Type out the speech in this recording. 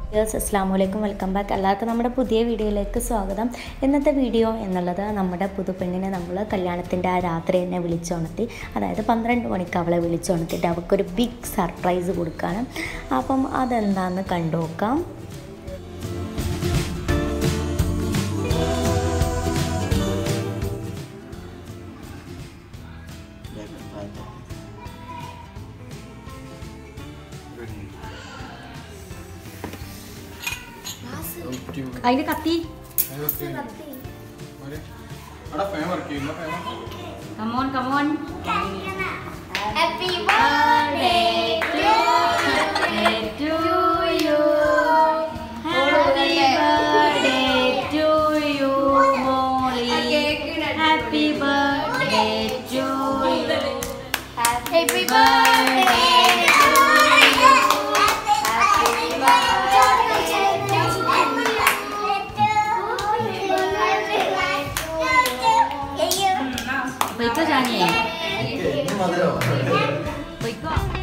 Yours അസ്സാം വലൈക്കും welcome back എല്ലാവർക്കും നമ്മുടെ പുതിയ വീഡിയോയിലേക്ക് സ്വാഗതം ഇന്നത്തെ വീഡിയോ എന്നുള്ളത് നമ്മുടെ പുതുപ്പെണ്ണിനെ നമ്മൾ കല്യാണത്തിൻ്റെ ആ രാത്രി തന്നെ വിളിച്ചുണർത്തി അതായത് പന്ത്രണ്ട് മണിക്ക് അവളെ വിളിച്ചുണർത്തിയിട്ട് അവൾക്കൊരു ബിഗ് സർപ്രൈസ് കൊടുക്കുകയാണ് അപ്പം അതെന്താണെന്ന് കണ്ടു നോക്കാം അതിന് കത്തി അവിടെ ഫാൻ വർക്ക് ചെയ്യുന്ന fan come on come on Happy birthday to to you. Happy birthday to you, Molly. Happy birthday to you. Happy birthday to you. Happy birthday to you. പോയിക്കോ ജാനിയെ പോയിക്കോ